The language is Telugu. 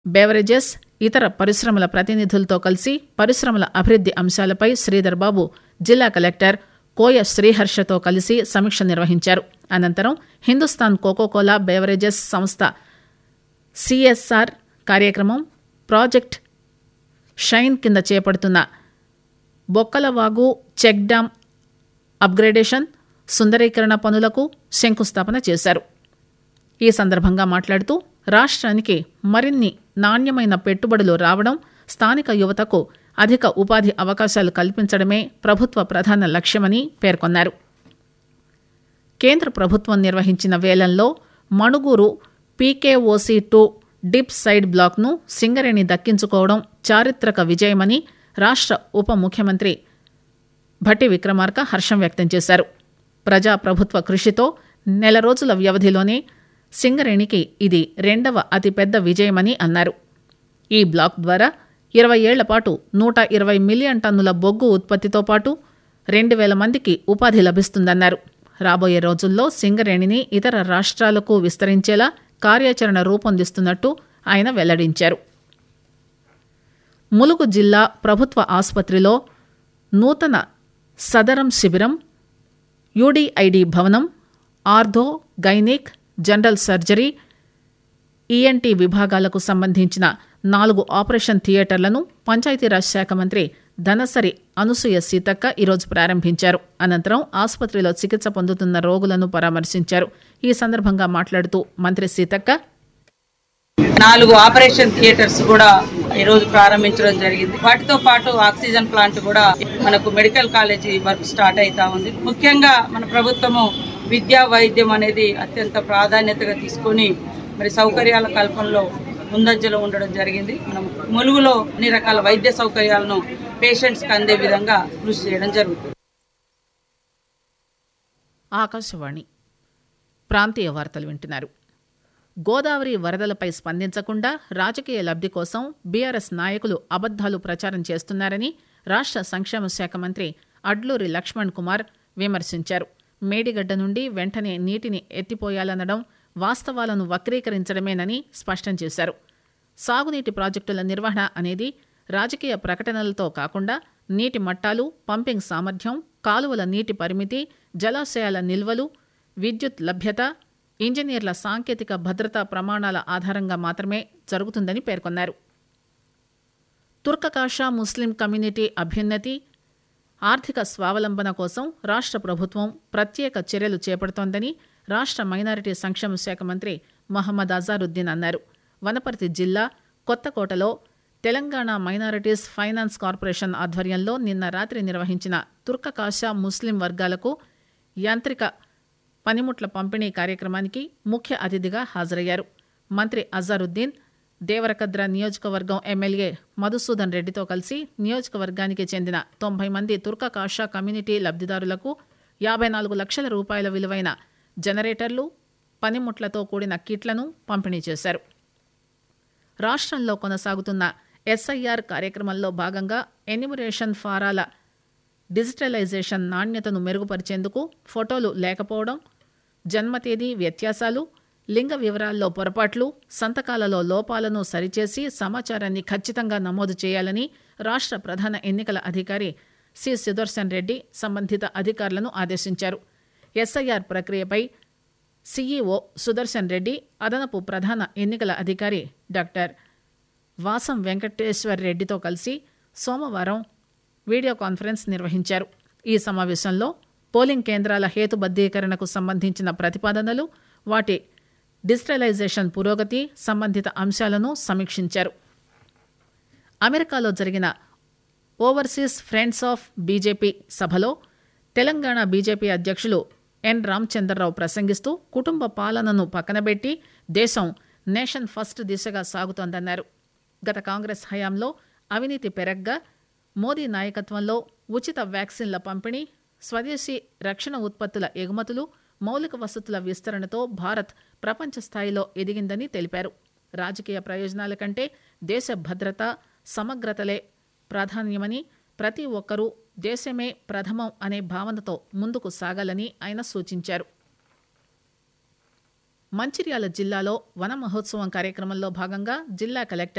బెవరేజెస్ ఇతర పరిశ్రమల ప్రతినిధులతో కలిసి పరిశ్రమల అభివృద్ది అంశాలపై శ్రీధర్ బాబు జిల్లా కలెక్టర్ కోయ శ్రీహర్షతో కలిసి సమీక్ష నిర్వహించారు అనంతరం హిందుస్థాన్ కోకోకోలా బెవరేజెస్ సంస్థ సిఎస్ఆర్ కార్యక్రమం ప్రాజెక్ట్ షైన్ కింద చేపడుతున్న బొక్కలవాగు చెక్ డ్యాం అప్గ్రేడేషన్ సుందరీకరణ పనులకు శంకుస్థాపన చేశారు ఈ సందర్భంగా మాట్లాడుతూ రాష్ట్రానికి మరిన్ని నాణ్యమైన పెట్టుబడులు రావడం స్థానిక యువతకు అధిక ఉపాధి అవకాశాలు కల్పించడమే ప్రభుత్వ ప్రధాన లక్ష్యమని పేర్కొన్నారు కేంద్ర ప్రభుత్వం నిర్వహించిన వేలంలో Manuguru PKOC two dip side బ్లాక్ను సింగరేణి దక్కించుకోవడం చారిత్రక విజయమని రాష్ట్ర ఉప ముఖ్యమంత్రి భట్టి విక్రమార్క హర్షం వ్యక్తం చేశారు ప్రజాప్రభుత్వ కృషితో నెల రోజుల వ్యవధిలోనే సింగరేణికి ఇది రెండవ అతిపెద్ద విజయమని అన్నారు ఈ బ్లాక్ ద్వారా ఇరవై ఏళ్ల పాటు నూట ఇరవై మిలియన్ టన్నుల బొగ్గు ఉత్పత్తితో పాటు రెండు వేల మందికి ఉపాధి లభిస్తుందన్నారు రాబోయే రోజుల్లో సింగరేణిని ఇతర రాష్ట్రాలకు విస్తరించేలా కార్యాచరణ రూపొందిస్తున్నట్టు ఆయన వెల్లడించారు ములుగు జిల్లా ప్రభుత్వ ఆసుపత్రిలో నూతన సదరం శిబిరం యూడీఐడి భవనం ortho gynaec general surgery ENT విభాగాలకు సంబంధించిన నాలుగు ఆపరేషన్ థియేటర్లను పంచాయతీరాజ్ శాఖ మంత్రి ధనసరి అనసూయ సీతక్క ఈరోజు ప్రారంభించారు అనంతరం ఆసుపత్రిలో చికిత్స పొందుతున్న రోగులను పరామర్శించారు ఈ సందర్భంగా మాట్లాడుతూ మంత్రి సీతక్క నాలుగు ఆపరేషన్ థియేటర్స్ కూడా ఈ రోజు ప్రారంభించడం జరిగింది వాటితో పాటు ఆక్సిజన్ ప్లాంట్ కూడా మనకు మెడికల్ కాలేజీ వర్క్ స్టార్ట్ అవుతా ఉంది ముఖ్యంగా మన ప్రభుత్వము విద్యా వైద్యం అనేది అత్యంత ప్రాధాన్యతగా తీసుకొని మరి సౌకర్యాల కల్పనలో ముందంజలో ఉండడం జరిగింది మనం ములుగులో అన్ని రకాల వైద్య సౌకర్యాలను పేషెంట్స్ కి అందే విధంగా కృషి చేయడం జరుగుతుంది ఆకాశవాణి ప్రాంతీయ వార్తలు వింటున్నారు గోదావరి వరదలపై స్పందించకుండా రాజకీయ లబ్ది కోసం బీఆర్ఎస్ నాయకులు అబద్దాలు ప్రచారం చేస్తున్నారని రాష్ట్ర సంక్షేమ శాఖ మంత్రి అడ్లూరి లక్ష్మణ్ కుమార్ విమర్శించారు మేడిగడ్డ నుండి వెంటనే నీటిని ఎత్తిపోయాలనడం వాస్తవాలను వక్రీకరించడమేనని స్పష్టం చేశారు సాగునీటి ప్రాజెక్టుల నిర్వహణ అనేది రాజకీయ ప్రకటనలతో కాకుండా నీటి మట్టాలు పంపింగ్ సామర్థ్యం కాలువల నీటి పరిమితి జలాశయాల నిల్వలు విద్యుత్ లభ్యత ఇంజనీర్ల సాంకేతిక భద్రతా ప్రమాణాల ఆధారంగా మాత్రమే జరుగుతుందని పేర్కొన్నారు తుర్కకాషా ముస్లిం కమ్యూనిటీ అభ్యున్నతి ఆర్థిక స్వావలంబన కోసం రాష్ట్ర ప్రభుత్వం ప్రత్యేక చర్యలు చేపడుతోందని రాష్ట్ర మైనారిటీ సంక్షేమ శాఖ మంత్రి మహమ్మద్ అజారుద్దీన్ అన్నారు వనపర్తి జిల్లా కొత్తకోటలో తెలంగాణ మైనారిటీస్ ఫైనాన్స్ కార్పొరేషన్ ఆధ్వర్యంలో నిన్న రాత్రి నిర్వహించిన తుర్కకాషా ముస్లిం వర్గాలకు యాంత్రిక పనిముట్ల పంపిణీ కార్యక్రమానికి ముఖ్య అతిథిగా హాజరయ్యారు మంత్రి అజారుద్దీన్ దేవరకద్ర నియోజకవర్గం ఎమ్మెల్యే మధుసూదన్ రెడ్డితో కలిసి నియోజకవర్గానికి చెందిన తొంభై మంది తుర్క కాషా కమ్యూనిటీ లబ్దిదారులకు యాభై నాలుగు లక్షల రూపాయల విలువైన జనరేటర్లు పనిముట్లతో కూడిన కిట్లను పంపిణీ చేశారు రాష్ట్రంలో కొనసాగుతున్న ఎస్ఐఆర్ కార్యక్రమంలో భాగంగా ఎన్యూమరేషన్ ఫారాల డిజిటలైజేషన్ నాణ్యతను మెరుగుపరిచేందుకు ఫోటోలు లేకపోవడం జన్మ తేదీ వ్యత్యాసాలు లింగ వివరాల్లో పొరపాట్లు సంతకాలలో లోపాలను సరిచేసి సమాచారాన్ని ఖచ్చితంగా నమోదు చేయాలని రాష్ట్ర ప్రధాన ఎన్నికల అధికారి సి సుదర్శన్ రెడ్డి సంబంధిత అధికారులను ఆదేశించారు ఎస్ఐఆర్ ప్రక్రియపై సీఈఓ సుదర్శన్ రెడ్డి అదనపు ప్రధాన ఎన్నికల అధికారి డాక్టర్ వాసం వెంకటేశ్వర్ రెడ్డితో కలిసి సోమవారం వీడియో కాన్ఫరెన్స్ నిర్వహించారు ఈ సమావేశంలో పోలింగ్ కేంద్రాల హేతుబద్దీకరణకు సంబంధించిన ప్రతిపాదనలు వాటి డిజిటలైజేషన్ పురోగతి సంబంధిత అంశాలను సమీక్షించారు అమెరికాలో జరిగిన ఓవర్సీస్ ఫ్రెండ్స్ ఆఫ్ బీజేపీ సభలో తెలంగాణ బీజేపీ అధ్యక్షులు ఎన్ రామచంద్రరావు ప్రసంగిస్తూ కుటుంబ పాలనను పక్కనబెట్టి దేశం నేషన్ ఫస్ట్ దిశగా సాగుతోందన్నారు గత కాంగ్రెస్ హయాంలో అవినీతి పెరగ్గా మోదీ నాయకత్వంలో ఉచిత వ్యాక్సిన్ల పంపిణీ స్వదేశీ రక్షణ ఉత్పత్తుల ఎగుమతులు మౌలిక వసతుల విస్తరణతో భారత్ ప్రపంచ స్థాయిలో ఎదిగిందని తెలిపారు రాజకీయ ప్రయోజనాల కంటే దేశ భద్రత సమగ్రతలే ప్రాధాన్యమని ప్రతి ఒక్కరూ దేశమే ప్రథమం అనే భావనతో ముందుకు సాగాలని ఆయన సూచించారు మంచిర్యాల జిల్లాలో వన మహోత్సవం కార్యక్రమంలో భాగంగా జిల్లా కలెక్టర్